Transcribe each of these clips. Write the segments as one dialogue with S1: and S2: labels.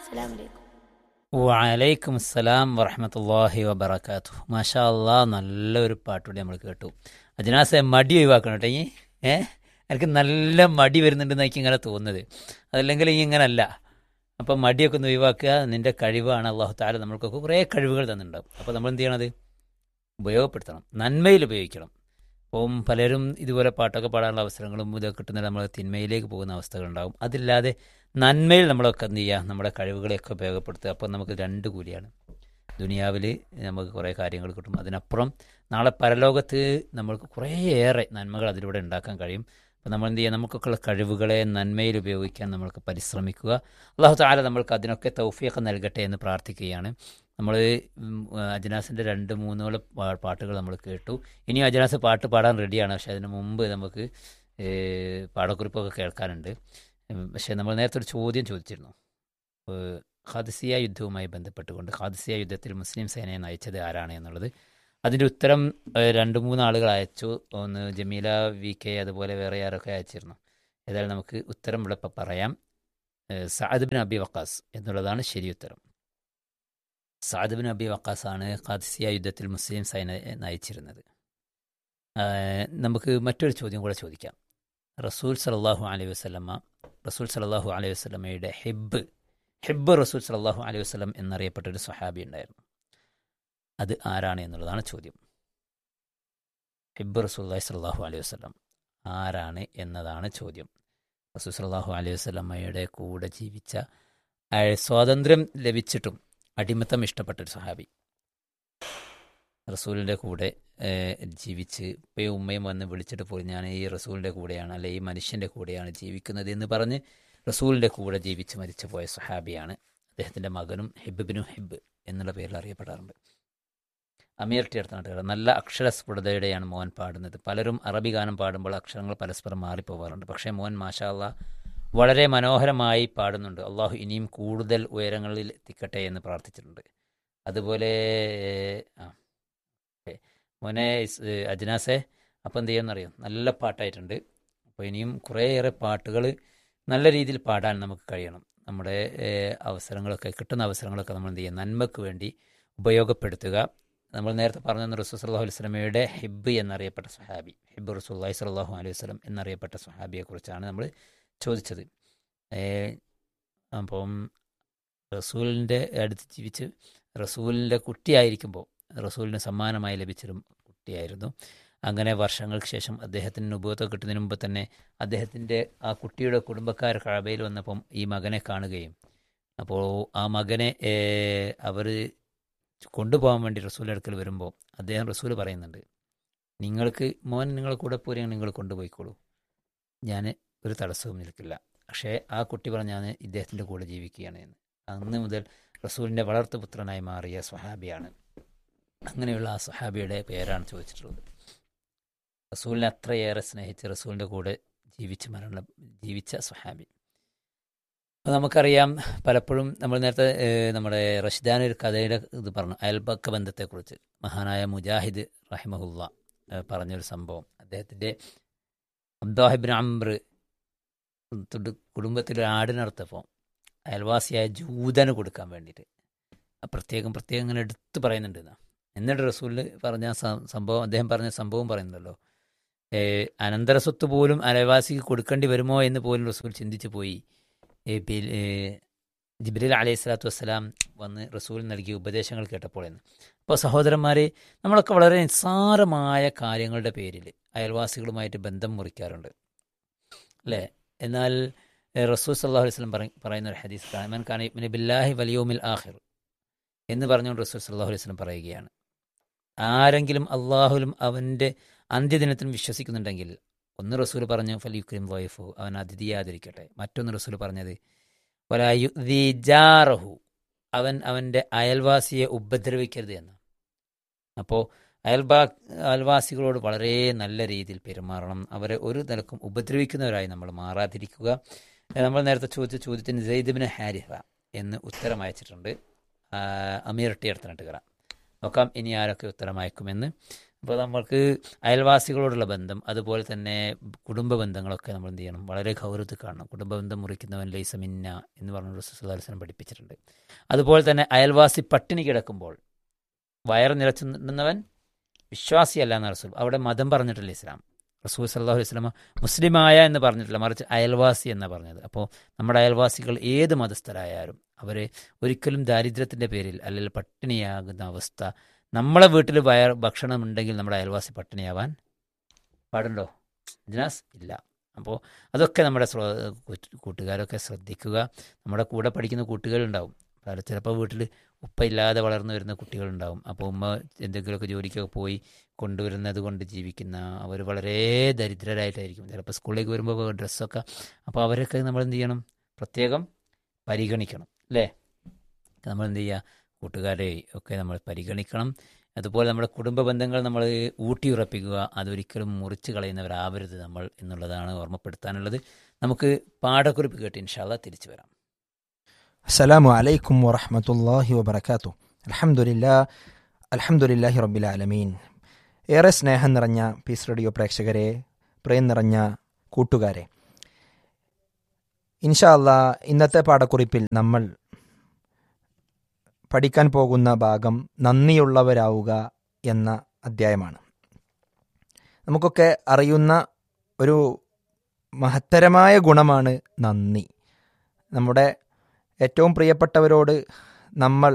S1: അസ്സലാമു അലൈക്കും
S2: വലൈക്കും അസ്സലാം വറഹമത്തല്ലാഹി വബർക്കാത്തു മാഷാ അള്ളാ നല്ലൊരു പാട്ടുകൂടി നമ്മൾ കേട്ടു അജനാസെ മടി ഒഴിവാക്കണം കേട്ടോ ഈ ഏ എനിക്ക് നല്ല മടി വരുന്നുണ്ടെന്ന് എനിക്ക് ഇങ്ങനെ തോന്നുന്നത് അതല്ലെങ്കിൽ ഈ ഇങ്ങനല്ല അപ്പം മടിയൊക്കെ ഒന്ന് ഒഴിവാക്കുക നിന്റെ കഴിവാണ് അള്ളാഹു താല നമ്മൾക്കൊക്കെ കുറേ കഴിവുകൾ തന്നിട്ടുണ്ടാവും അപ്പോൾ നമ്മൾ എന്ത് ചെയ്യണത് ഉപയോഗപ്പെടുത്തണം നന്മയിൽ ഉപയോഗിക്കണം അപ്പം പലരും ഇതുപോലെ പാട്ടൊക്കെ പാടാനുള്ള അവസരങ്ങളും ഇതൊക്കെ കിട്ടുന്നത് നമ്മൾ തിന്മയിലേക്ക് പോകുന്ന അവസ്ഥകളുണ്ടാവും അതില്ലാതെ നന്മയിൽ നമ്മളൊക്കെ എന്ത് ചെയ്യുക നമ്മുടെ കഴിവുകളെയൊക്കെ ഉപയോഗപ്പെടുത്തുക അപ്പോൾ നമുക്ക് രണ്ട് കൂലിയാണ് ദുനിയാവിൽ നമുക്ക് കുറേ കാര്യങ്ങൾ കിട്ടും അതിനപ്പുറം നാളെ പരലോകത്ത് നമ്മൾക്ക് കുറേയേറെ നന്മകൾ അതിലൂടെ ഉണ്ടാക്കാൻ കഴിയും അപ്പോൾ നമ്മൾ എന്ത് ചെയ്യുക നമുക്കൊക്കെയുള്ള കഴിവുകളെ നന്മയിൽ ഉപയോഗിക്കാൻ നമ്മൾക്ക് പരിശ്രമിക്കുക അള്ളാഹു താല നമ്മൾക്ക് അതിനൊക്കെ തൗഫിയൊക്കെ നൽകട്ടെ എന്ന് പ്രാർത്ഥിക്കുകയാണ് നമ്മൾ അജനാസിൻ്റെ രണ്ട് മൂന്നോളം പാ- പാട്ടുകൾ നമ്മൾ കേട്ടു ഇനിയും അജനാസ് പാട്ട് പാടാൻ റെഡിയാണ് പക്ഷേ അതിന് മുമ്പ് നമുക്ക് ഏഹ്, പാടക്കുറിപ്പൊക്കെ കേൾക്കാനുണ്ട് ഉം, പക്ഷേ നമ്മൾ നേരത്തെ ഒരു ചോദ്യം ചോദിച്ചിരുന്നു ഏഹ്, ഖാദിസിയ യുദ്ധവുമായി ബന്ധപ്പെട്ടുകൊണ്ട് ഖാദിസിയ യുദ്ധത്തിൽ മുസ്ലിം സേനയെ നയിച്ചത് ആരാണ് എന്നുള്ളത് അതിൻ്റെ ഉത്തരം ഏഹ്, രണ്ട് മൂന്ന് ആളുകൾ അയച്ചു ഒന്ന് ജമീല വി കെ അതുപോലെ വേറെ ആരൊക്കെ അയച്ചിരുന്നു ഏതായാലും നമുക്ക് ഉത്തരം ഇവിടെ ഇപ്പം പറയാം ഏഹ്, സഅദ് ബിൻ അബി വക്കാസ് എന്നുള്ളതാണ് ശരി ഉത്തരം സഅദ് ബിൻ അബി വക്കാസാണ് ഖാദിസിയ യുദ്ധത്തിൽ മുസ്ലിം സൈന്യത്തെ നയിച്ചിരുന്നത് ഏഹ്, നമുക്ക് മറ്റൊരു ചോദ്യം കൂടെ ചോദിക്കാം റസൂൽ സലല്ലാഹു അലൈഹി വസ്ലമ റസൂൽ സലല്ലാഹു അലൈഹി വസ്ലമയുടെ ഹിബ് ഹിബ് റസൂൽ സലല്ലാഹു അലൈഹി വസ്ലം എന്നറിയപ്പെട്ട ഒരു സ്വഹാബി ഉണ്ടായിരുന്നു അത് ആരാണ് എന്നുള്ളതാണ് ചോദ്യം ഹിബ് റസൂല്ലാഹി സലാഹു അലൈഹി വസ്ലം ആരാണ് എന്നതാണ് ചോദ്യം റസൂൽ സലാഹു അലൈഹി വസ്ലമ്മയുടെ കൂടെ ജീവിച്ച അയാൾ സ്വാതന്ത്ര്യം ലഭിച്ചിട്ടും അടിമത്തം ഇഷ്ടപ്പെട്ട ഒരു സഹാബി റസൂലിൻ്റെ കൂടെ ഏഹ്, ജീവിച്ച് ഉപ്പയും ഉമ്മയും വന്ന് വിളിച്ചിട്ട് പോയി ഞാൻ ഈ റസൂലിൻ്റെ കൂടെയാണ് അല്ലെ ഈ മനുഷ്യൻ്റെ കൂടെയാണ് ജീവിക്കുന്നത് എന്ന് പറഞ്ഞ് റസൂലിൻ്റെ കൂടെ ജീവിച്ച് മരിച്ചു പോയ സഹാബിയാണ് അദ്ദേഹത്തിൻ്റെ മകനും ഹിബിബിനും ഹിബ് എന്നുള്ള പേരിൽ അറിയപ്പെടാറുണ്ട് അമീർ ടിയർത്ത നാട്ടുകാർ നല്ല അക്ഷരസ്ഫുടതയുടെയാണ് മോൻ പാടുന്നത് പലരും അറബി ഗാനം പാടുമ്പോൾ അക്ഷരങ്ങൾ പരസ്പരം മാറിപ്പോവാറുണ്ട് പക്ഷേ മോൻ മാഷാല്ല വളരെ മനോഹരമായി പാടുന്നുണ്ട് അള്ളാഹു ഇനിയും കൂടുതൽ ഉയരങ്ങളിൽ എത്തിക്കട്ടെ എന്ന് പ്രാർത്ഥിച്ചിട്ടുണ്ട് അതുപോലെ ആ ഓക്കേ. മോനെ ഇസ്- ഏ, അജ്നാസെ അപ്പം എന്ത് ചെയ്യുമെന്നറിയാം നല്ല പാട്ടായിട്ടുണ്ട് അപ്പോൾ ഇനിയും കുറേയേറെ പാട്ടുകൾ നല്ല രീതിയിൽ പാടാൻ നമുക്ക് കഴിയണം നമ്മുടെ ഏ, അവസരങ്ങളൊക്കെ കിട്ടുന്ന അവസരങ്ങളൊക്കെ നമ്മൾ എന്ത് ചെയ്യുക നന്മയ്ക്ക് വേണ്ടി ഉപയോഗപ്പെടുത്തുക നമ്മൾ നേരത്തെ പറഞ്ഞു റസൂൽ സല്ലാഹു അലൈഹി സ്വലമയുടെ ഹിബ് എന്നറിയപ്പെട്ട സ്വഹാബി ഹിബ് റസൂല്ലാഹി സ്വല്ലാഹു അലൈഹി വസ്ലം എന്നറിയപ്പെട്ട സ്വഹാബിയെക്കുറിച്ചാണ് നമ്മൾ ചോദിച്ചത് ഏ, അപ്പം റസൂലിൻ്റെ അടുത്ത് ജീവിച്ച് റസൂലിൻ്റെ കുട്ടിയായിരിക്കുമ്പോൾ റസൂലിന് സമ്മാനമായി ലഭിച്ചൊരു കുട്ടിയായിരുന്നു അങ്ങനെ വർഷങ്ങൾക്ക് ശേഷം അദ്ദേഹത്തിന് നുബൂത്ത് കിട്ടുന്നതിന് മുമ്പ് തന്നെ അദ്ദേഹത്തിൻ്റെ ആ കുട്ടിയുടെ കുടുംബക്കാർ കഴബയിൽ വന്നപ്പം ഈ മകനെ കാണുകയും അപ്പോൾ ആ മകനെ അവർ കൊണ്ടുപോകാൻ വേണ്ടി റസൂലിൻ്റെ അടുക്കൽ വരുമ്പോൾ അദ്ദേഹം റസൂൽ പറയുന്നുണ്ട് നിങ്ങൾക്ക് മോൻ നിങ്ങളെ കൂടെ പോരെ നിങ്ങൾ കൊണ്ടുപോയിക്കോളൂ ഞാൻ ഒരു തടസ്സവും നിൽക്കില്ല പക്ഷേ ആ കുട്ടി പറഞ്ഞ ഞാൻ ഇദ്ദേഹത്തിൻ്റെ കൂടെ ജീവിക്കുകയാണ് എന്ന് അന്ന് മുതൽ റസൂലിൻ്റെ വളർത്തുപുത്രനായി മാറിയ സ്വഹാബിയാണ് അങ്ങനെയുള്ള ആ സ്വഹാബിയുടെ പേരാണ് ചോദിച്ചിട്ടുള്ളത് റസൂലിനെ അത്രയേറെ സ്നേഹിച്ച് റസൂലിൻ്റെ കൂടെ ജീവിച്ച് മരണം ജീവിച്ച സ്വഹാബി അപ്പോൾ നമുക്കറിയാം പലപ്പോഴും നമ്മൾ നേരത്തെ ഏഹ്, നമ്മുടെ റഷിദാൻ ഒരു കഥയുടെ ഇത് പറഞ്ഞു അയൽപക്ക ബന്ധത്തെക്കുറിച്ച് മഹാനായ മുജാഹിദ് റഹിമഹുല്ല ഏഹ്, പറഞ്ഞൊരു സംഭവം അദ്ദേഹത്തിൻ്റെ അബ്ദാഹിബിൻ അംബ്ര കുടുംബത്തിൽ ഒരു ആടിനറുത്തപ്പോൾ അയൽവാസിയായ ജൂതന് കൊടുക്കാൻ വേണ്ടിയിട്ട് ആ പ്രത്യേകം പ്രത്യേകം ഇങ്ങനെ എടുത്ത് പറയുന്നുണ്ട് എന്നാ. എന്നിട്ട് റസൂലിൽ പറഞ്ഞ സം- സംഭവം അദ്ദേഹം പറഞ്ഞ സംഭവം പറയുന്നുണ്ടല്ലോ ഏ, അനന്തരസ്വത്ത് പോലും അയൽവാസിക്ക് കൊടുക്കേണ്ടി വരുമോ എന്ന് പോലും റസൂൽ ചിന്തിച്ചു പോയി ഏ, ബിൽ- ഏ, ജിബ്രീൽ അലൈഹി സ്വലാത്തു വസ്സലാം വന്ന് റസൂൽ നൽകിയ ഉപദേശങ്ങൾ കേട്ടപ്പോൾ എന്ന് അപ്പോൾ സഹോദരന്മാരെ നമ്മളൊക്കെ വളരെ നിസ്സാരമായ കാര്യങ്ങളുടെ പേരിൽ അയൽവാസികളുമായിട്ട് ബന്ധം മുറിക്കാറുണ്ട് അല്ലേ എന്നാൽ ഏ, റസൂൽ സല്ലാഹു അലൈഹി സ്വലം പറയുന്ന ഒരു ഹദീസ് കാണാൻ ഖാൻ ഇബ്നു ബില്ലാഹി വലിയോമിൽ ആഹിർ എന്ന് പറഞ്ഞുകൊണ്ട് റസൂൽ സല്ലാഹു അലൈഹി സ്വലം പറയുകയാണ് ആരെങ്കിലും അള്ളാഹുലും അവൻ്റെ അന്ത്യദിനത്തിലും വിശ്വസിക്കുന്നുണ്ടെങ്കിൽ ഒന്ന് റസൂൽ പറഞ്ഞു ഫലിയുക്രീം വൈഫു അവൻ അതിഥിയാതിരിക്കട്ടെ മറ്റൊന്ന് റസൂൽ പറഞ്ഞത് വലായുജാറഹു അവൻ അവൻ്റെ അയൽവാസിയെ ഉപദ്രവിക്കരുത് എന്ന് അപ്പോൾ അയൽവാ അയൽവാസികളോട് വളരെ നല്ല രീതിയിൽ പെരുമാറണം അവരെ ഒരു നിലക്കും ഉപദ്രവിക്കുന്നവരായി നമ്മൾ മാറാതിരിക്കുക ഏഹ് നമ്മൾ നേരത്തെ ചോദിച്ച ചോദ്യത്തിന് ജയ്ദിബിന് ഹാരിഹ എന്ന് ഉത്തരം അയച്ചിട്ടുണ്ട് ആ, അമീർ ടി അടുത്തനട്ടുകറ നോക്കാം ഇനി ആരൊക്കെ ഉത്തരം അയക്കുമെന്ന് അപ്പോൾ നമ്മൾക്ക് അയൽവാസികളോടുള്ള ബന്ധം അതുപോലെ തന്നെ കുടുംബ ബന്ധങ്ങളൊക്കെ നമ്മൾ എന്ത് ചെയ്യണം വളരെ ഗൗരവത്തിൽ കാണണം കുടുംബ ബന്ധം മുറിക്കുന്നവൻ ലൈസ മിന്ന എന്ന് പറഞ്ഞ റസൂസ്ലാസ്ലം പഠിപ്പിച്ചിട്ടുണ്ട് അതുപോലെ തന്നെ അയൽവാസി പട്ടിണി കിടക്കുമ്പോൾ വയറ് നിറച്ചു നിന്നവൻ വിശ്വാസിയല്ല എന്ന റസൂൽ അവിടെ മതം പറഞ്ഞിട്ടില്ല ഇസ്ലാം റസൂൽ സല്ലാഹു അലൈഹി സ്വലമ മുസ്ലിമായ എന്ന് പറഞ്ഞിട്ടില്ല മറിച്ച് അയൽവാസി എന്നാണ് പറഞ്ഞത് അപ്പോൾ നമ്മുടെ അയൽവാസികൾ ഏത് മതസ്ഥരായാലും അവർ ഒരിക്കലും ദാരിദ്ര്യത്തിൻ്റെ പേരിൽ അല്ലെങ്കിൽ പട്ടിണിയാകുന്ന അവസ്ഥ നമ്മളെ വീട്ടിൽ വയർ ഭക്ഷണം ഉണ്ടെങ്കിൽ നമ്മുടെ അയൽവാസി പട്ടിണിയാവാൻ പാടുണ്ടോ ജിനാസ് ഇല്ല അപ്പോൾ അതൊക്കെ നമ്മുടെ ശ്രോ- കൂട്ട്- കൂട്ടുകാരൊക്കെ ശ്രദ്ധിക്കുക നമ്മുടെ കൂടെ പഠിക്കുന്ന കൂട്ടുകാരുണ്ടാവും കാരണം ചിലപ്പോൾ വീട്ടിൽ ഉപ്പ ഇല്ലാതെ വളർന്നു വരുന്ന കുട്ടികളുണ്ടാവും അപ്പോൾ ഉമ്മ എന്തെങ്കിലുമൊക്കെ ജോലിക്കൊക്കെ പോയി കൊണ്ടുവരുന്നത് കൊണ്ട് ജീവിക്കുന്ന അവർ വളരെ ദരിദ്രരായിട്ടായിരിക്കും ചിലപ്പോൾ സ്കൂളിലേക്ക് വരുമ്പോൾ ഡ്രസ്സൊക്കെ അപ്പോൾ അവരൊക്കെ നമ്മൾ എന്ത് ചെയ്യണം പ്രത്യേകം പരിഗണിക്കണം അല്ലേ നമ്മൾ എന്ത് ചെയ്യുക കൂട്ടുകാരെ ഒക്കെ നമ്മൾ പരിഗണിക്കണം അതുപോലെ നമ്മുടെ കുടുംബ ബന്ധങ്ങൾ നമ്മൾ ഊട്ടിയുറപ്പിക്കുക അതൊരിക്കലും മുറിച്ച് കളയുന്നവരാവരുത് നമ്മൾ എന്നുള്ളതാണ് ഓർമ്മപ്പെടുത്താനുള്ളത് നമുക്ക് പാഠക്കുറിപ്പ് കേട്ട് ഇൻഷാല്ല തിരിച്ചു വരാം
S1: അസ്സലാമു അലൈക്കും വറഹമത്തല്ലാഹി വബർക്കാത്തു അൽഹംദുലില്ലാ അൽഹംദുലില്ലാഹി റബ്ബിൽ ആലമീൻ ഏറെ സ്നേഹം നിറഞ്ഞ പീസ് റേഡിയോ പ്രേക്ഷകരെ പ്രേം നിറഞ്ഞ കൂട്ടുകാരെ ഇൻഷാ അല്ലാ ഇന്നത്തെ പാഠക്കുറിപ്പിൽ നമ്മൾ പഠിക്കാൻ പോകുന്ന ഭാഗം നന്ദിയുള്ളവരാവുക എന്ന അധ്യായമാണ് നമുക്കൊക്കെ അറിയുന്ന ഒരു മഹത്തരമായ ഗുണമാണ് നന്ദി നമ്മുടെ ഏറ്റവും പ്രിയപ്പെട്ടവരോട് നമ്മൾ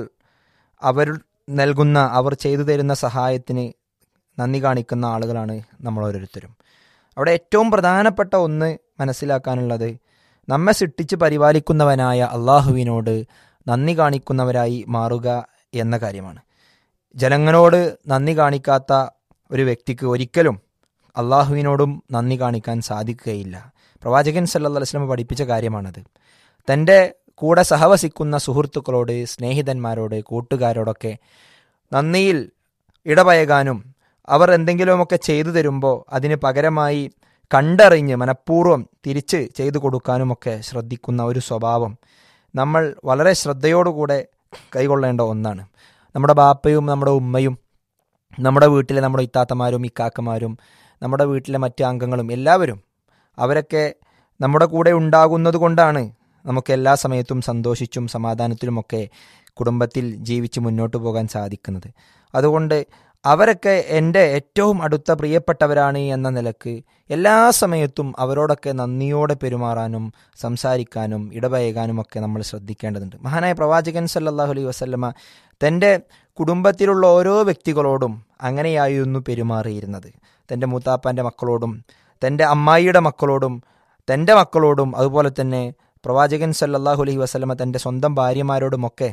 S1: അവർ നൽകുന്ന അവർ ചെയ്തു തരുന്ന സഹായത്തിന് നന്ദി കാണിക്കുന്ന ആളുകളാണ് നമ്മൾ ഓരോരുത്തരും അവിടെ ഏറ്റവും പ്രധാനപ്പെട്ട ഒന്ന് മനസ്സിലാക്കാനുള്ളത് നമ്മെ സൃഷ്ടിച്ച് പരിപാലിക്കുന്നവനായ അള്ളാഹുവിനോട് നന്ദി കാണിക്കുന്നവരായി മാറുക എന്ന കാര്യമാണ് ജനങ്ങളോട് നന്ദി കാണിക്കാത്ത ഒരു വ്യക്തിക്ക് ഒരിക്കലും അള്ളാഹുവിനോടും നന്ദി കാണിക്കാൻ സാധിക്കുകയില്ല പ്രവാചകൻ സല്ലല്ലാഹു അലൈഹി വസല്ലം പഠിപ്പിച്ച കാര്യമാണത് തൻ്റെ കൂടെ സഹവസിക്കുന്ന സുഹൃത്തുക്കളോട് സ്നേഹിതന്മാരോട് കൂട്ടുകാരോടൊക്കെ നന്ദിയിൽ ഇടപഴകാനും അവർ എന്തെങ്കിലുമൊക്കെ ചെയ്തു തരുമ്പോൾ അതിന് പകരമായി കണ്ടറിഞ്ഞ് മനഃപൂർവ്വം തിരിച്ച് ചെയ്തു കൊടുക്കാനുമൊക്കെ ശ്രദ്ധിക്കുന്ന ഒരു സ്വഭാവം നമ്മൾ വളരെ ശ്രദ്ധയോടുകൂടെ കൈകൊള്ളേണ്ട ഒന്നാണ് നമ്മുടെ ബാപ്പയും നമ്മുടെ ഉമ്മയും നമ്മുടെ വീട്ടിലെ നമ്മുടെ ഇത്താത്തമാരും ഇക്കാക്കമാരും നമ്മുടെ വീട്ടിലെ മറ്റ് അംഗങ്ങളും എല്ലാവരും അവരൊക്കെ നമ്മുടെ കൂടെ ഉണ്ടാകുന്നത് കൊണ്ടാണ് നമുക്ക് എല്ലാ സമയത്തും സന്തോഷിച്ചും സമാധാനത്തിലുമൊക്കെ കുടുംബത്തിൽ ജീവിച്ച് മുന്നോട്ട് പോകാൻ സാധിക്കുന്നത് അതുകൊണ്ട് അവരൊക്കെ എൻ്റെ ഏറ്റവും അടുത്ത പ്രിയപ്പെട്ടവരാണ് എന്ന നിലക്ക് എല്ലാ സമയത്തും അവരോടൊക്കെ നന്ദിയോടെ പെരുമാറാനും സംസാരിക്കാനും ഇടപഴകാനും ഒക്കെ നമ്മൾ ശ്രദ്ധിക്കേണ്ടതുണ്ട് മഹാനായ പ്രവാചകൻ സല്ലല്ലാഹു അലൈഹി വസല്ലമ തൻ്റെ കുടുംബത്തിലുള്ള ഓരോ വ്യക്തികളോടും അങ്ങനെയായിരുന്നു പെരുമാറിയിരുന്നത് തൻ്റെ മൂത്താപ്പാൻ്റെ മക്കളോടും തൻ്റെ അമ്മായിയുടെ മക്കളോടും തൻ്റെ മക്കളോടും അതുപോലെ തന്നെ പ്രവാചകൻ സല്ലല്ലാഹു അലൈഹി വസല്ലമ തൻ്റെ സ്വന്തം ഭാര്യമാരോടുമൊക്കെ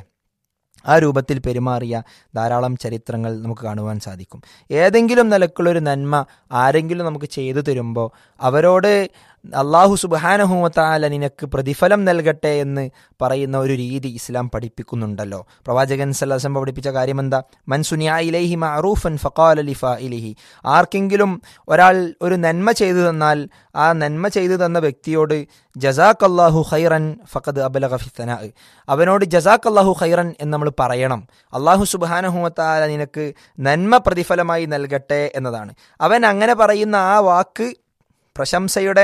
S1: ആ രൂപത്തിൽ പെരുമാറിയ ധാരാളം ചരിത്രങ്ങൾ നമുക്ക് കാണുവാൻ സാധിക്കും ഏതെങ്കിലും നിലക്കുള്ളൊരു നന്മ ആരെങ്കിലും നമുക്ക് ചെയ്തു തരുമ്പോൾ അവരോട് അള്ളാഹു സുബാനഹുമത്താല നിനക്ക് പ്രതിഫലം നൽകട്ടെ എന്ന് പറയുന്ന ഒരു രീതി ഇസ്ലാം പഠിപ്പിക്കുന്നുണ്ടല്ലോ പ്രവാചകൻ സല്ലാസം പഠിപ്പിച്ച കാര്യം എന്താ മൻസുനിയ ഇലൈഹി മഅറൂഫൻ ഫഖാൽ അലിഫ ഇലിഹി ആർക്കെങ്കിലും ഒരാൾ ഒരു നന്മ ചെയ്തു തന്നാൽ ആ നന്മ ചെയ്തു തന്ന വ്യക്തിയോട് ജസാഖ് അള്ളാഹു ഖൈറൻ ഫഖദ് അബലഗ ഫിത്തന അവനോട് ജസാഖ് അള്ളാഹു ഖൈറൻ എന്ന് നമ്മൾ പറയണം അള്ളാഹു സുബാനഹുമത്താല നിനക്ക് നന്മ പ്രതിഫലമായി നൽകട്ടെ എന്നതാണ് അവൻ അങ്ങനെ പറയുന്ന ആ വാക്ക് പ്രശംസയുടെ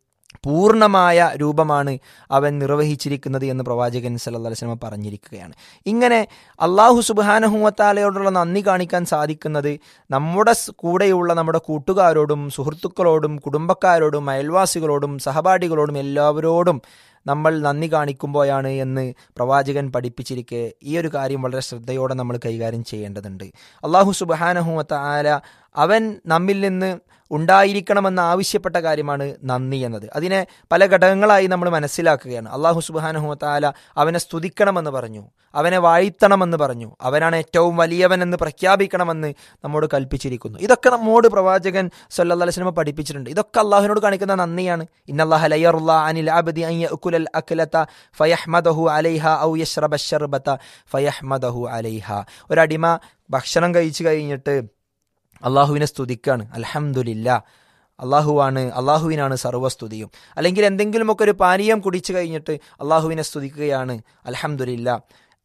S1: പൂർണ്ണമായ രൂപമാണ് അവൻ നിർവഹിച്ചിരിക്കുന്നത് എന്ന് പ്രവാചകൻ സല്ലല്ലാഹു അലൈഹി വസല്ലം പറഞ്ഞിരിക്കുകയാണ് ഇങ്ങനെ അള്ളാഹു സുബാനഹുവത്താലയോടുള്ള നന്ദി കാണിക്കാൻ സാധിക്കുന്നത് നമ്മുടെ സ് കൂടെയുള്ള നമ്മുടെ കൂട്ടുകാരോടും സുഹൃത്തുക്കളോടും കുടുംബക്കാരോടും അയൽവാസികളോടും സഹപാഠികളോടും എല്ലാവരോടും നമ്മൾ നന്ദി കാണിക്കുമ്പോഴാണ് എന്ന് പ്രവാചകൻ പഠിപ്പിച്ചിരിക്കെ ഈ ഒരു കാര്യം വളരെ ശ്രദ്ധയോടെ നമ്മൾ കൈകാര്യം ചെയ്യേണ്ടതുണ്ട് അള്ളാഹു സുബാനഹുവത്ത ആല അവൻ നമ്മിൽ നിന്ന് ഉണ്ടായിരിക്കണമെന്ന് ആവശ്യപ്പെട്ട കാര്യമാണ് നന്ദി എന്നത് അതിനെ പല ഘടകങ്ങളായി നമ്മൾ മനസ്സിലാക്കുകയാണ് അള്ളാഹു സുബാനഹുവത്താല അവനെ സ്തുതിക്കണമെന്ന് പറഞ്ഞു അവനെ വാഴ്ത്തണമെന്ന് പറഞ്ഞു അവനാണ് ഏറ്റവും വലിയവൻ എന്ന് പ്രഖ്യാപിക്കണമെന്ന് നമ്മോട് കൽപ്പിച്ചിരിക്കുന്നു ഇതൊക്കെ നമ്മോട് പ്രവാചകൻ സല്ലാ അലൈസ്ലമ പഠിപ്പിച്ചിട്ടുണ്ട് ഇതൊക്കെ അള്ളാഹുവിനോട് കാണിക്കുന്ന നന്ദിയാണ് ഇന്നല്ലാഹ ലയറുല്ലാ അനിൽ ആബദി അൻ യഅകുലൽ അക്ലത ഫയഹ്മദഹു അലൈഹ ഔ യശ്റബ ശർബത ഫയഹ്മദഹു അലൈഹ ഒരടിമ ഭക്ഷണം കഴിച്ചു കഴിഞ്ഞിട്ട് അള്ളാഹുവിനെ സ്തുതിക്കാണ് അലഹമുല്ല അള്ളാഹുവാണ് അള്ളാഹുവിനാണ് സർവ്വസ്തുതിയും അല്ലെങ്കിൽ എന്തെങ്കിലുമൊക്കെ ഒരു പാനീയം കുടിച്ചു കഴിഞ്ഞിട്ട് അള്ളാഹുവിനെ സ്തുതിക്കുകയാണ് അലഹമുല്ല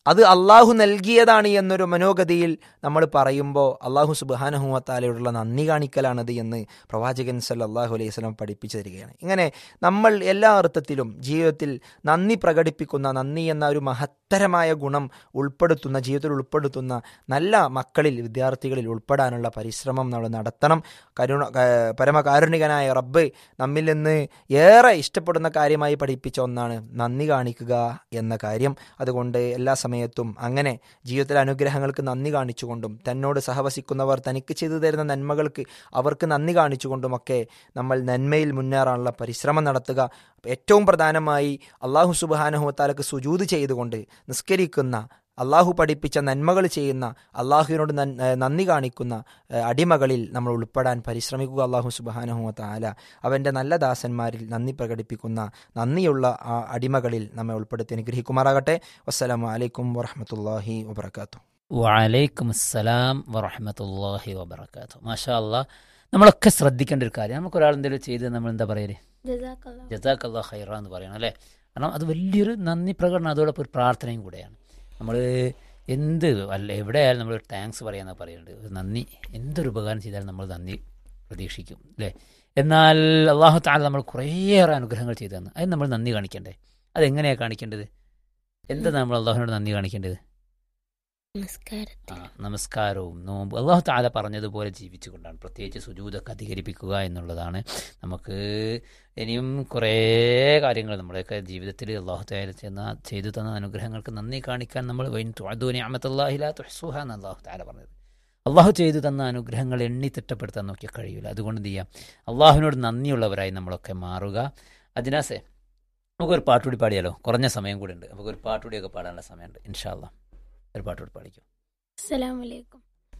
S1: അത് അള്ളാഹു നൽകിയതാണ് എന്നൊരു മനോഗതിയിൽ നമ്മൾ പറയുമ്പോൾ അള്ളാഹു സുബാനഹുമത്താലയോടുള്ള നന്ദി കാണിക്കലാണത് എന്ന് പ്രവാചകൻ സല്ലല്ലാഹു അലൈഹി വസല്ലം പഠിപ്പിച്ചു തരികയാണ് ഇങ്ങനെ നമ്മൾ എല്ലാ അർത്ഥത്തിലും ജീവിതത്തിൽ നന്ദി പ്രകടിപ്പിക്കുന്ന നന്ദി എന്ന ഒരു മഹത്തരമായ ഗുണം ഉൾപ്പെടുത്തുന്ന ജീവിതത്തിൽ ഉൾപ്പെടുത്തുന്ന നല്ല മക്കളിൽ വിദ്യാർത്ഥികളിൽ ഉൾപ്പെടാനുള്ള പരിശ്രമം നമ്മൾ നടത്തണം കരുണ ക- പരമകാരുണികനായ റബ്ബ് നമ്മിൽ നിന്ന് ഏറെ ഇഷ്ടപ്പെടുന്ന കാര്യമായി പഠിപ്പിച്ച ഒന്നാണ് നന്ദി കാണിക്കുക എന്ന കാര്യം അതുകൊണ്ട് എല്ലാ സമയത്തും അങ്ങനെ ജീവിതത്തിലെ അനുഗ്രഹങ്ങൾക്ക് നന്ദി കാണിച്ചുകൊണ്ടും തന്നോട് സഹവസിക്കുന്നവർ തനിക്ക് ചെയ്തു തരുന്ന നന്മകൾക്ക് അവർക്ക് നന്ദി കാണിച്ചുകൊണ്ടുമൊക്കെ നമ്മൾ നന്മയിൽ മുന്നേറാനുള്ള പരിശ്രമം നടത്തുക ഏറ്റവും പ്രധാനമായി അള്ളാഹു സുബാനഹുത്താലക്ക് സുജൂത് ചെയ്തുകൊണ്ട് നിസ്കരിക്കുന്ന അള്ളാഹു പഠിപ്പിച്ച നന്മകൾ ചെയ്യുന്ന അള്ളാഹുവിനോട് നൻ- ഏഹ് നന്ദി കാണിക്കുന്ന ഏഹ് അടിമകളിൽ നമ്മൾ ഉൾപ്പെടാൻ പരിശ്രമിക്കുക അള്ളാഹു സുബാനഹുമത്ത ആല അവൻ്റെ നല്ല ദാസന്മാരിൽ നന്ദി പ്രകടിപ്പിക്കുന്ന നന്ദിയുള്ള ആ അടിമകളിൽ നമ്മെ ഉൾപ്പെടുത്തി അനുഗ്രഹിക്കുമാറാകട്ടെ വസ്സലാമു അലൈക്കും വറഹമത്തല്ലാഹി വബർക്കാത്തു
S2: വലൈക്കും അസ്സലാം വറഹമത്തല്ലാഹി വബർക്കാത്തു മാഷാ അല്ലാ നമ്മളൊക്കെ ശ്രദ്ധിക്കേണ്ട ഒരു കാര്യം നമുക്ക് ഒരാൾ എന്തെങ്കിലും ചെയ്ത് നമ്മൾ എന്താ പറയല്
S3: ജസാക്കല്ലാഹ്
S2: ജസാഖല്ലാ ഹൈറ എന്ന് പറയണം അല്ലേ കാരണം അത് വലിയൊരു നന്ദി പ്രകടനം അതോടൊപ്പം ഒരു പ്രാർത്ഥനയും കൂടെയാണ് നമ്മൾ എന്ത് അല്ല എവിടെയായാലും നമ്മൾ താങ്ക്സ് പറയാമെന്നാണ് പറയുന്നുണ്ട് ഒരു നന്ദി എന്തൊരു ഉപകാരം ചെയ്താലും നമ്മൾ നന്ദി പ്രതീക്ഷിക്കും അല്ലേ എന്നാൽ അള്ളാഹു താല നമ്മൾ കുറേയേറെ അനുഗ്രഹങ്ങൾ ചെയ്തു തന്നു അത് നമ്മൾ നന്ദി കാണിക്കണ്ടേ അതെങ്ങനെയാണ് കാണിക്കേണ്ടത് എന്താ നമ്മൾ അള്ളാഹുവിനോട് നന്ദി കാണിക്കേണ്ടത് ആ
S3: നമസ്കാരത്തിൽ
S2: നമസ്കാരവും നോമ്പ് അള്ളാഹു താല പറഞ്ഞതുപോലെ ജീവിച്ചുകൊണ്ടാണ് പ്രത്യേകിച്ച് സുജൂതൊക്കെ അധികരിപ്പിക്കുക എന്നുള്ളതാണ് നമുക്ക് ഇനിയും കുറേ കാര്യങ്ങൾ നമ്മുടെയൊക്കെ ജീവിതത്തിൽ അള്ളാഹു താല ചെന്ന ചെയ്തു തന്ന അനുഗ്രഹങ്ങൾക്ക് നന്ദി കാണിക്കാൻ നമ്മൾ വൈൻ തുഅദൂനി അമത്തല്ലാഹില തുഹ്സുഹ എന്ന് അള്ളാഹു താല പറഞ്ഞത് അള്ളാഹു ചെയ്തു തന്ന അനുഗ്രഹങ്ങൾ എണ്ണി തിട്ടപ്പെടുത്താൻ നോക്കിയാൽ കഴിയില്ല അതുകൊണ്ട് എന്ത് ചെയ്യാം അള്ളാഹുവിനോട് നന്ദിയുള്ളവരായി നമ്മളൊക്കെ മാറുക അതിനാസേ നമുക്കൊരു പാട്ടുകൂടി പാടിയാലോ കുറഞ്ഞ സമയം കൂടി ഉണ്ട് നമുക്കൊരു പാട്ടുകൂടിയൊക്കെ പാടാനുള്ള സമയമുണ്ട് ഇൻഷാ അള്ളാഹ് ഒരു പാട്ടുകൂടി പാടിക്കും
S3: അസ്സലാമു അലൈക്കും